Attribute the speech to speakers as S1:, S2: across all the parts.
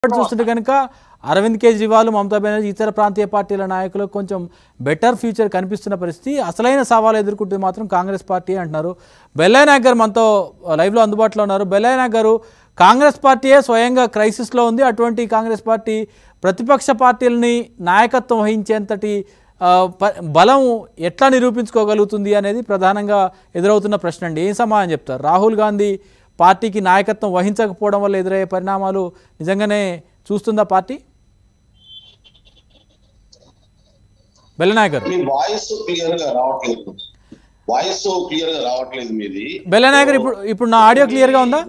S1: ఇక్కడ చూస్తుంటే కనుక అరవింద్ కేజ్రీవాల్ మమతా బెనర్జీ ఇతర ప్రాంతీయ పార్టీల నాయకులకు కొంచెం బెటర్ ఫ్యూచర్ కనిపిస్తున్న పరిస్థితి అసలైన సవాలు ఎదుర్కొంటుంది మాత్రం కాంగ్రెస్ పార్టీ అంటున్నారు బెల్లయ్య నాయక్ గారు మనతో లైవ్లో అందుబాటులో ఉన్నారు బెల్లయ్య నాయక్ గారు కాంగ్రెస్ పార్టీయే స్వయంగా క్రైసిస్లో ఉంది అటువంటి కాంగ్రెస్ పార్టీ ప్రతిపక్ష పార్టీలని నాయకత్వం వహించేంతటి ఆ, ప- బలం ఎట్లా నిరూపించుకోగలుగుతుంది అనేది ప్రధానంగా ఎదురవుతున్న ప్రశ్న అండి ఏం సమాధానం చెప్తారు రాహుల్ గాంధీ పార్టీకి నాయకత్వం వహించకపోవడం వల్ల ఎదురయ్యే పరిణామాలు నిజంగానే చూస్తుందా పార్టీ బెల్లనాయక్ గారు
S2: మీ వాయిస్ క్లియర్ గా రావట్లేదు వాయిస్ క్లియర్ గా రావట్లేదు మీది
S1: బెల్లనాయక్ గారు ఇప్పుడు ఇప్పుడు నా ఆడియో క్లియర్గా ఉందా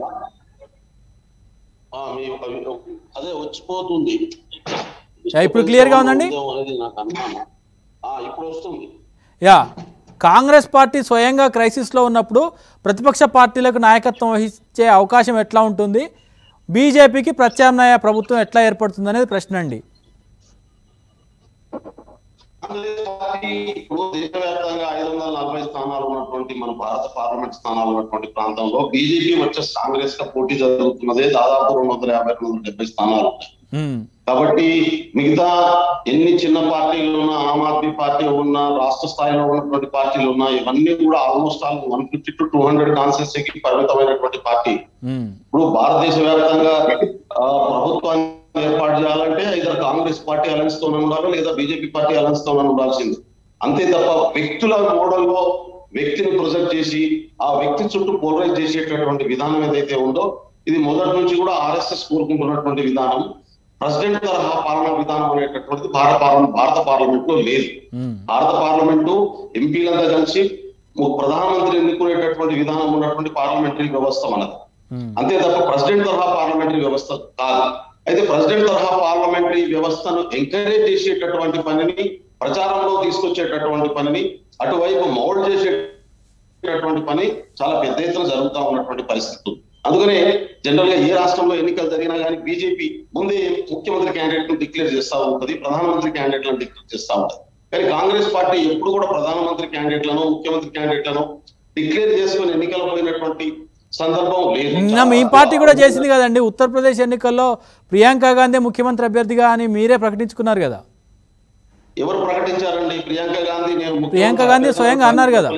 S2: ఆ, మీ అవి- అదే వచ్చిపోతుంది
S1: యా, ఇప్పుడు clear గా ఉందండి?
S2: ఉందేమో అనేది నాకు అనుమానం ఆ, ఇప్పుడు వస్తుంది
S1: యా కాంగ్రెస్ పార్టీ స్వయంగా క్రైసిస్లో ఉన్నప్పుడు ప్రతిపక్ష పార్టీలకు నాయకత్వం వహించే అవకాశం ఎట్లా ఉంటుంది బీజేపీకి ప్రత్యామ్నాయ ప్రభుత్వం ఎట్లా ఏర్పడుతుంది అనేది ప్రశ్న అండి
S2: కాంగ్రెస్ పార్టీ ఇప్పుడు దేశవ్యాప్తంగా ఐదు వందల నలభై స్థానాలు ఉన్నటువంటి మన భారత పార్లమెంట్ స్థానాలు ఉన్నటువంటి ప్రాంతంలో బీజేపీ వచ్చే కాంగ్రెస్ గా పోటీ జరుగుతున్నదే దాదాపు రెండు వందల యాభై రెండు వందల డెబ్బై స్థానాలు ఉన్నాయి.
S1: ఉమ్,
S2: కాబట్టి మిగతా ఎన్ని చిన్న పార్టీలు ఉన్నా ఆమ్ ఆద్మీ పార్టీ ఉన్నా రాష్ట్ర స్థాయిలో ఉన్నటువంటి పార్టీలు ఉన్నా ఇవన్నీ కూడా almost all one fifty to two hundred కాన్సెన్సీకి పరిమితమైనటువంటి పార్టీ
S1: ఉమ్,
S2: ఇప్పుడు భారతదేశ వ్యాప్తంగా ఆ, ప్రభుత్వాన్ని ఏర్పాటు చేయాలంటే ఇద్దరు కాంగ్రెస్ పార్టీ అలయన్స్ తోనే ఉండాలి లేదా బీజేపీ పార్టీ అలయన్స్ తోనే ఉండాల్సింది అంతే తప్ప వ్యక్తుల మోడల్లో వ్యక్తిని ప్రొజెక్ట్ చేసి ఆ వ్యక్తి చుట్టూ పోలరైజ్ చేసేటటువంటి విధానం ఏదైతే ఉందో ఇది మొదటి నుంచి కూడా ఆర్ఎస్ఎస్ కోరుకుంటున్నటువంటి విధానం ప్రెసిడెంట్ తరహా పాలనా విధానం అనేటటువంటిది భారత పార్లమెంట్ భారత పార్లమెంట్ లో లేదు
S1: ఉమ్,
S2: భారత పార్లమెంటు ఎంపీలంతా కలిసి ము- ప్రధానమంత్రి ఎన్నుకునేటటువంటి విధానం ఉన్నటువంటి పార్లమెంటరీ వ్యవస్థ మనది
S1: ఉమ్,
S2: అంతే తప్ప ప్రెసిడెంట్ తరహా పార్లమెంటరీ వ్యవస్థ కాదు అయితే ప్రెసిడెంట్ తరహా పార్లమెంటరీ వ్యవస్థను ఎంకరేజ్ చేసేటటువంటి పనిని ప్రచారంలో తీసుకొచ్చేటటువంటి పనిని అటువైపు మౌల్డ్ చేసేటటువంటి పని చాలా పెద్ద ఎత్తున జరుగుతూ ఉన్నటువంటి పరిస్థితి ఉంది. అందుకనే జనరల్ గా ఏ రాష్ట్రంలో ఎన్నికలు జరిగినా కానీ బీజేపీ ముందే ముఖ్యమంత్రి క్యాండిడేట్ ను డిక్లేర్ చేస్తా ఉంటుంది ప్రధానమంత్రి క్యాండిడేట్లను డిక్లేర్ చేస్తా ఉంటుంది కానీ కాంగ్రెస్ పార్టీ ఎప్పుడు కూడా ప్రధానమంత్రి క్యాండిడేట్లను ముఖ్యమంత్రి క్యాండిడేట్లను డిక్లేర్ చేసుకుని ఎన్నికలు పోయినటువంటి సందర్భం లేదు
S1: నిన్న మీ పార్టీ కూడా చేసింది కదండి ఉత్తరప్రదేశ్ ఎన్నికల్లో ప్రియాంక గాంధీ ముఖ్యమంత్రి అభ్యర్థిగా అని మీరే ప్రకటించుకున్నారు కదా
S2: ఎవరు ప్రకటించారండి ప్రియాంక గాంధీ నేను ముఖ్యమంత్రి
S1: ప్రియాంక గాంధీ స్వయంగా అన్నారు కదా.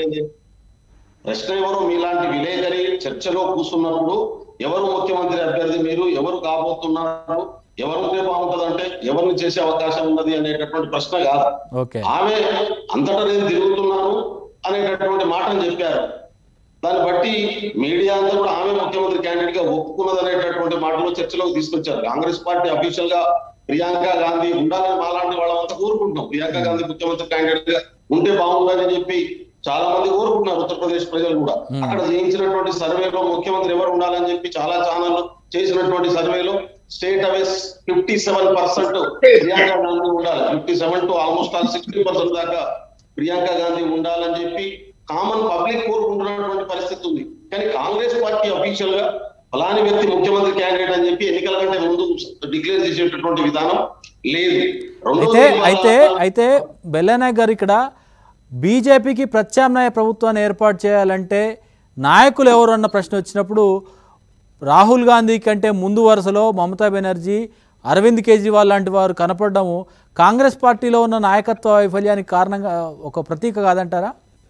S2: ప్రశ్న ఎవరు మీలాంటి విలేకరి చర్చలో కూర్చున్నప్పుడు ఎవరు ముఖ్యమంత్రి అభ్యర్థి మీరు ఎవరు కాబోతున్నారు ఎవరు ఉంటే బాగుంటదంటే ఎవరిని చేసే అవకాశం ఉన్నది అనేటటువంటి ప్రశ్న కాదు
S1: ఓకే
S2: ఆమె అంతటా నేను తిరుగుతున్నాను అనేటటువంటి మాటను చెప్పారు దాన్ని బట్టి మీడియా అంతా కూడా ఆమె ముఖ్యమంత్రి క్యాండిడేట్ గా ఒప్పుకున్నది అనేటటువంటి మాటలు చర్చలోకి తీసుకొచ్చారు కాంగ్రెస్ పార్టీ అఫీషియల్ గా ప్రియాంక గాంధీ ఉండాలని మాలాంటి వాళ్ళంతా కోరుకుంటున్నాం ప్రియాంక గాంధీ ముఖ్యమంత్రి క్యాండిడేట్ గా ఉంటే బాగుంటుందని చెప్పి చాలా మంది కోరుకుంటున్నారు ఉత్తరప్రదేశ్ ప్రజలు కూడా అక్కడ చేయించినటువంటి సర్వేలో ముఖ్యమంత్రి ఎవరు ఉండాలని చెప్పి చాలా ఛానల్ చేసినటువంటి సర్వేలో స్టేట్ అవేస్ fifty seven percent Priyanka Gandhi ఉండాలి fifty seven to almost all sixty percent దాకా ప్రియాంక గాంధీ ఉండాలని చెప్పి కామన్ పబ్లిక్ కోరుకుంటున్నటువంటి పరిస్థితి ఉంది కానీ కాంగ్రెస్ పార్టీ అఫీషియల్ గా ఫలాని వ్యక్తి ముఖ్యమంత్రి క్యాండిడేట్ అని చెప్పి ఎన్నికల కంటే ముందు డిక్లేర్ చేసేటటువంటి విధానం లేదు రెండోది
S1: అయితే
S2: ఇవాళ-
S1: అయితే అయితే బెల్లనాయక్ గారు ఇక్కడ బీజేపీకి ప్రత్యామ్నాయ ప్రభుత్వాన్ని ఏర్పాటు చేయాలంటే నాయకులు ఎవరు అన్న ప్రశ్న వచ్చినప్పుడు రాహుల్ గాంధీ కంటే ముందు వరుసలో మమతా బెనర్జీ అరవింద్ కేజ్రీవాల్ లాంటి వారు కనపడము కాంగ్రెస్ పార్టీలో ఉన్న నాయకత్వ వైఫల్యానికి కారణంగా ఒక ప్రతీక కాదంటారా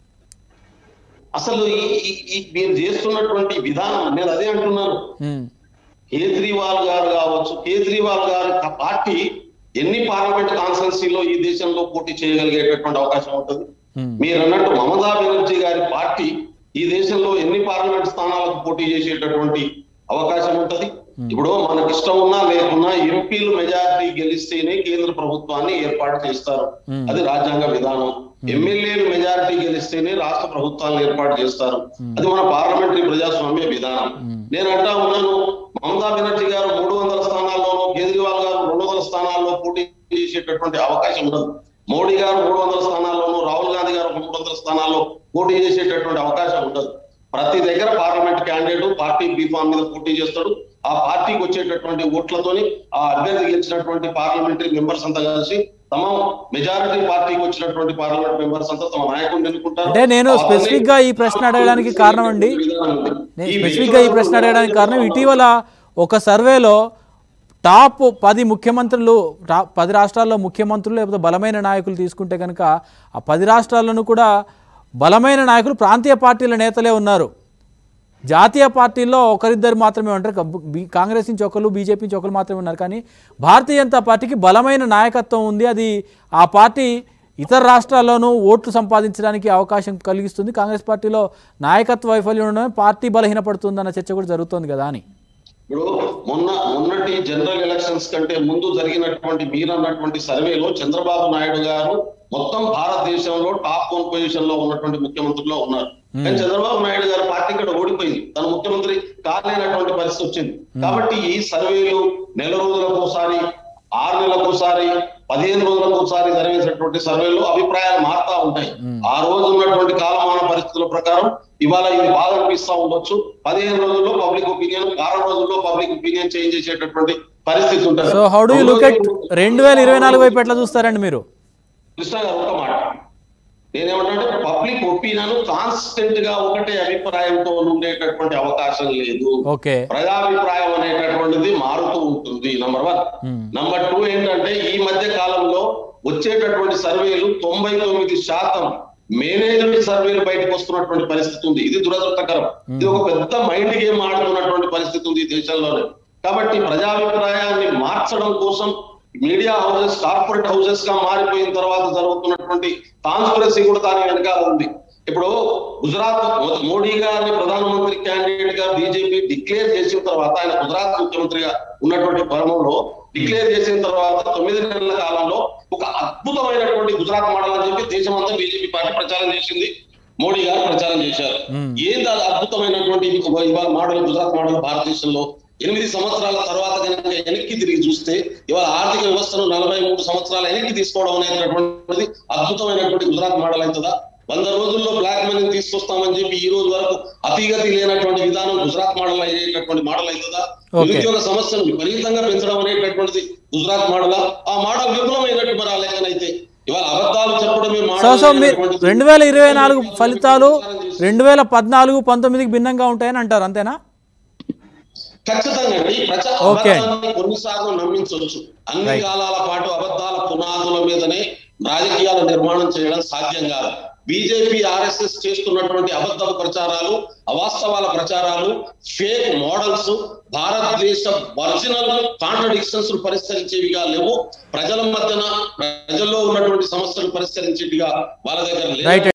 S2: అసలు ఈ- ఈ- ఈ మీరు చేస్తున్నటువంటి విధానం నేను అదే అంటున్నాను
S1: ఉమ్,
S2: కేజ్రీవాల్ గారు కావచ్చు కేజ్రీవాల్ గారి క- పార్టీ ఎన్ని పార్లమెంట్ కాన్స్టెన్సీలో ఈ దేశంలో పోటీ చేయగలిగేటటువంటి అవకాశం ఉంటుంది
S1: ఉమ్,
S2: మీరు అన్నట్టు మమతా బెనర్జీ గారి పార్టీ ఈ దేశంలో ఎన్ని పార్లమెంట్ స్థానాలకు పోటీ చేసేటటువంటి అవకాశం ఉంటది ఇప్పుడు మనకి ఇష్టం ఉన్నా లేకున్నా ఎంపీలు మెజారిటీ గెలిస్తేనే కేంద్ర ప్రభుత్వాన్ని ఏర్పాటు చేస్తారు
S1: Hmm.
S2: అది రాజ్యాంగ విధానం ఎమ్మెల్యేలు మెజారిటీ గెలిస్తేనే రాష్ట్ర ప్రభుత్వాలను ఏర్పాటు చేస్తారు అది మన పార్లమెంటరీ ప్రజాస్వామ్య విధానం నేను అంటా ఉన్నాను మమతా బెనర్జీ గారు మూడు వందల స్థానాల్లోనూ కేజ్రీవాల్ గారు రెండు వందల స్థానాల్లో పోటీ చేసేటటువంటి అవకాశం ఉండదు మోడీ గారు మూడు వందల స్థానాల్లోనూ రాహుల్ గాంధీ గారు మూడు వందల స్థానాల్లో పోటీ చేసేటటువంటి అవకాశం ఉండదు ప్రతి దగ్గర పార్లమెంట్ క్యాండిడేట్ పార్టీ బీఫామ్ మీద పోటీ చేస్తాడు ఆ పార్టీకి వచ్చేటటువంటి ఓట్లతోని ఆ అభ్యర్థి గెలిచినటువంటి పార్లమెంటరీ మెంబర్స్ అంతా కలిసి తమ మెజారిటీ పార్టీకి వచ్చినటువంటి పార్లమెంట్ మెంబర్స్ అంతా తమ నాయకుడిని ఎన్నుకుంటారు
S1: అంటే నేను
S2: వాళ్ళని
S1: specific గా ఈ ప్రశ్న అడగడానికి కారణం అండి.
S2: విధానం ఉంది.
S1: నేను
S2: ఈ
S1: స్పెసిఫిక్గా ఈ ప్రశ్న అడగడానికి కారణం ఇటీవల ఒక సర్వేలో టాప్ పది ముఖ్యమంత్రులు రా- పది రాష్ట్రాల్లో ముఖ్యమంత్రులు లేకపోతే బలమైన నాయకులు తీసుకుంటే కనుక ఆ పది రాష్ట్రాలను కూడా బలమైన నాయకులు ప్రాంతీయ పార్టీల నేతలే ఉన్నారు జాతీయ పార్టీల్లో ఒకరిద్దరు మాత్రమే ఉంటారు కా- బి- కాంగ్రెస్ నుంచి ఒకరు బీజేపీ నుంచి ఒకరు మాత్రమే ఉన్నారు కానీ భారతీయ జనతా పార్టీకి బలమైన నాయకత్వం ఉంది అది ఆ పార్టీ ఇతర రాష్ట్రాల్లోనూ ఓట్లు సంపాదించడానికి అవకాశం కలిగిస్తుంది కాంగ్రెస్ పార్టీలో నాయకత్వ వైఫల్యం ఉండడమే పార్టీ బలహీనపడుతుందన్న చర్చ కూడా జరుగుతోంది కదా అని
S2: ఇప్పుడు మొన్న మొన్నటి జనరల్ ఎలక్షన్స్ కంటే ముందు జరిగినటువంటి మీరన్నటువంటి సర్వేలో చంద్రబాబు నాయుడు గారు మొత్తం భారతదేశంలో టాప్ వన్ పొజిషన్ లో ఉన్నటువంటి ముఖ్యమంత్రిలో ఉన్నారు కానీ చంద్రబాబు నాయుడు గారు పార్టీ ఇక్కడ ఓడిపోయింది తన ముఖ్యమంత్రి కాలేనటువంటి పరిస్థితి వచ్చింది కాబట్టి ఈ సర్వేలు నెల రోజులకు ఒకసారి ఆరు నెలలకు ఒకసారి పదిహేను రోజులకు ఒకసారి జరిగేటటువంటి సర్వేలో అభిప్రాయాలు మారుతా ఉంటాయి ఆ రోజు ఉన్నటువంటి కాలమాన పరిస్థితుల ప్రకారం ఇవాళ ఇది బాగా అనిపిస్తా ఉండొచ్చు పదిహేను రోజుల్లో పబ్లిక్ ఒపీనియన్ వారం రోజుల్లో పబ్లిక్ ఒపీనియన్ చేంజ్ చేసేటటువంటి పరిస్థితి ఉంటుంది
S1: so how do you look at రెండు వేల ఇరవై నాలుగు వైపు ఎట్లా చూస్తారండి మీరు
S2: కృష్ణ గారు ఒక మాట నేనేమంటే పబ్లిక్ ఒపీనియన్ కాన్స్టెంట్ గా ఒకటే అభిప్రాయంతో ఉండేటటువంటి అవకాశం లేదు
S1: ఓకే
S2: ప్రజాభిప్రాయం అనేటటువంటిది మారుతూ ఉంటుంది నంబర్ వన్ నంబర్ టూ ఏంటంటే ఈ మధ్య కాలంలో వచ్చేటటువంటి సర్వేలు తొంభై తొమ్మిది శాతం మేనేజ్మెంట్ సర్వేలు బయటకు వస్తున్నటువంటి పరిస్థితి ఉంది ఇది దురదృష్టకరం ఇది ఒక పెద్ద మైండ్ గేమ్ ఆడుతున్నటువంటి పరిస్థితి ఉంది ఈ దేశంలోనే కాబట్టి ప్రజాభిప్రాయాన్ని మార్చడం కోసం మీడియా హౌసెస్ కార్పొరేట్ హౌసెస్ గా మారిపోయిన తర్వాత జరుగుతున్నటువంటి కాన్స్పిరసీ కూడా దాని వెనకాల ఉంది ఇప్పుడు గుజరాత్ మో- మోడీ గారిని ప్రధానమంత్రి క్యాండిడేట్ గా బీజేపీ డిక్లేర్ చేసిన తర్వాత ఆయన గుజరాత్ ముఖ్యమంత్రిగా ఉన్నటువంటి క్రమంలో డిక్లేర్ చేసిన తర్వాత తొమ్మిది నెలల కాలంలో ఒక అద్భుతమైనటువంటి గుజరాత్ మోడల్ అని చెప్పి దేశమంతా బీజేపీ పార్టీ ప్రచారం చేసింది మోడీ గారు ప్రచారం చేశారు ఏంది అది అద్భుతమైనటువంటి ఇవ- ఇవాళ మోడల్ గుజరాత్ మోడల్ భారతదేశంలో ఎనిమిది సంవత్సరాల తర్వాత కనుక వెనక్కి తిరిగి చూస్తే ఇవాళ ఆర్థిక వ్యవస్థను నలభై మూడు సంవత్సరాల వెనక్కి తీసుకోవడం అనేటటువంటిది అద్భుతమైనటువంటి గుజరాత్ మోడల్ అవుతుందా వంద రోజుల్లో బ్లాక్ మనీ తీసుకొస్తామని చెప్పి ఈ రోజు వరకు అతిగతి లేనటువంటి విధానం గుజరాత్ మోడల్ అయ్యేటటువంటి మోడల్ అవుతుందా
S1: Okay.
S2: నిరుద్యోగ సమస్యను విపరీతంగా పెంచడం అనేటటువంటిది గుజరాత్ మోడల్ ఆ మోడల్ విఫలమైనట్టు మరి ఆ లెక్కనైతే ఇవాళ అబద్ధాలు చెప్పడమే
S1: సో
S2: మోడల్
S1: సో మీరు
S2: అనేటటువంటిది.
S1: రెండు వేల ఇరవై నాలుగు ఫలితాలు రెండు వేల పద్నాలుగు పంతొమ్మిదికి భిన్నంగా ఉంటాయని అంటారు అంతేనా
S2: ఖచ్చితంగా అండి ప్రజా
S1: Okay.
S2: అబద్ధాన్ని కొన్నిసార్లు నమ్మించవచ్చు అన్ని కాలాల పాటు అబద్ధాల పునాదుల మీదనే రాజకీయాల నిర్మాణం చేయడం సాధ్యం కాదు బీజేపీ ఆర్ఎస్ఎస్ చేస్తున్నటువంటి అబద్ధ ప్రచారాలు అవాస్తవాల ప్రచారాలు ఫేక్ మోడల్స్ భారతదేశ ఒరిజినల్ కాంట్రడిక్షన్స్ పరిష్కరించేవిగా లేవు ప్రజల మధ్యన ప్రజల్లో ఉన్నటువంటి సమస్యలు పరిష్కరించేవిగా వాళ్ళ దగ్గర లేవు
S1: రైట్